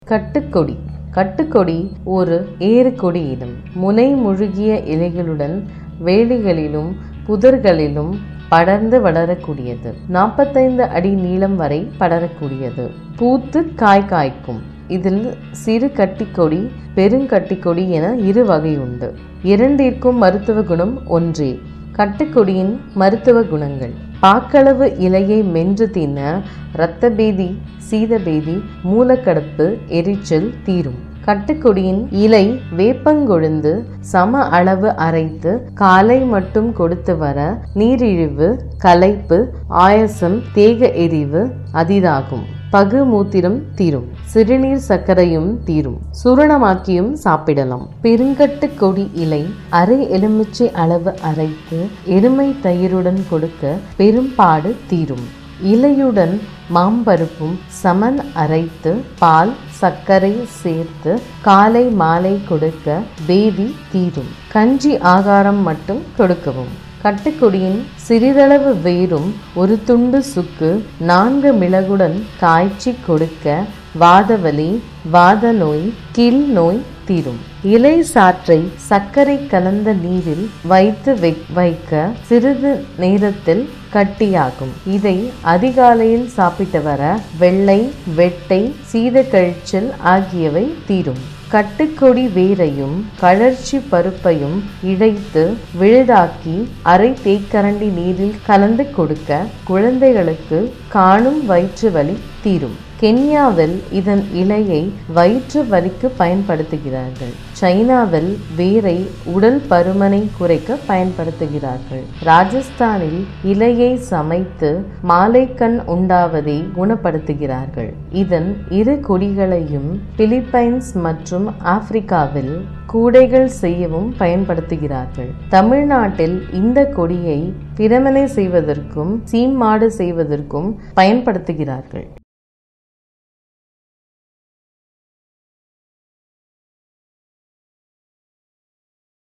கட்டுக்கொடி கட்டுக்கொடி ஒரு ஏறுகொடி இனம் முனை முழுகிய இலைகளுடன் வேலிகளிலும் புதர்களிலும் படர்ந்து வளரக்கூடியது நாற்பத்தைந்து அடி நீளம் வரை படரக்கூடியது பூத்து காய் காய்க்கும் இதில் சிறு கட்டிக்கொடி பெருங்கட்டிக்கொடி என இரு வகை உண்டு இரண்டிற்கும் மருத்துவ குணம் ஒன்றே கட்டுக்கொடியின் மருத்துவ குணங்கள் பாக்களவு இலையை மென்று தின்ன இரத்தபேதி சீதபேதி மூலக்கடப்பு எரிச்சல் தீரும் கட்டுக்கொடியின் இலை வேப்பங்கொழுந்து சம அளவு அரைத்து காலை மட்டும் கொடுத்து வர நீரிழிவு களைப்பு ஆயசம் தேக எரிவு அதிதாகும் பகு மூத்திரம் தீரும் சிறுநீர் சர்க்கரையும் தீரும் சூரணமாக்கியும் சாப்பிடலாம் பெருங்கட்டு கொடி இலை அரை எலுமிச்சை அளவு அரைத்து எருமை தயிருடன் கொடுக்க பெரும்பாடு தீரும் இலையுடன் மாம்பருப்பும் சமன் அரைத்து பால் சர்க்கரை சேர்த்து காலை மாலை கொடுக்க பேதி தீரும் கஞ்சி ஆகாரம் மட்டும் கொடுக்கவும் கட்டுக்கொடியின் சிறிதளவு வேரும் ஒரு துண்டு சுக்கு நான்கு மிளகுடன் காய்ச்சி கொடுக்க வாதவலி வாத நோய் கீழ் நோய் தீரும் இலை சாற்றை சர்க்கரை கலந்த நீரில் வைத்து வைக்க சிறிது நேரத்தில் கட்டியாகும் இதை அதிகாலையில் சாப்பிட்டு வர வெள்ளை வெட்டை சீதக்கழிச்சல் ஆகியவை தீரும் கட்டுக்கொடி வேரையும் கழற்சி பருப்பையும் இழைத்து விழுதாக்கி அரை தேக்கரண்டி நீரில் கலந்து கொடுக்க குழந்தைகளுக்கு காணும் வயிற்று வலி தீரும் கென்யாவில் இதன் இலையை வயிற்று வலிக்கு பயன்படுத்துகிறார்கள் சைனாவில் வேரை உடல் பருமனை குறைக்க பயன்படுத்துகிறார்கள் ராஜஸ்தானில் இலையை சமைத்து மாலைக்கண் உண்டாவதை குணப்படுத்துகிறார்கள் இதன் இரு கொடிகளையும் பிலிப்பைன்ஸ் மற்றும் ஆப்பிரிக்காவில் கூடைகள் செய்யவும் பயன்படுத்துகிறார்கள் தமிழ்நாட்டில் இந்த கொடியை பிரமனை செய்வதற்கும் சீமாடு செய்வதற்கும் பயன்படுத்துகிறார்கள்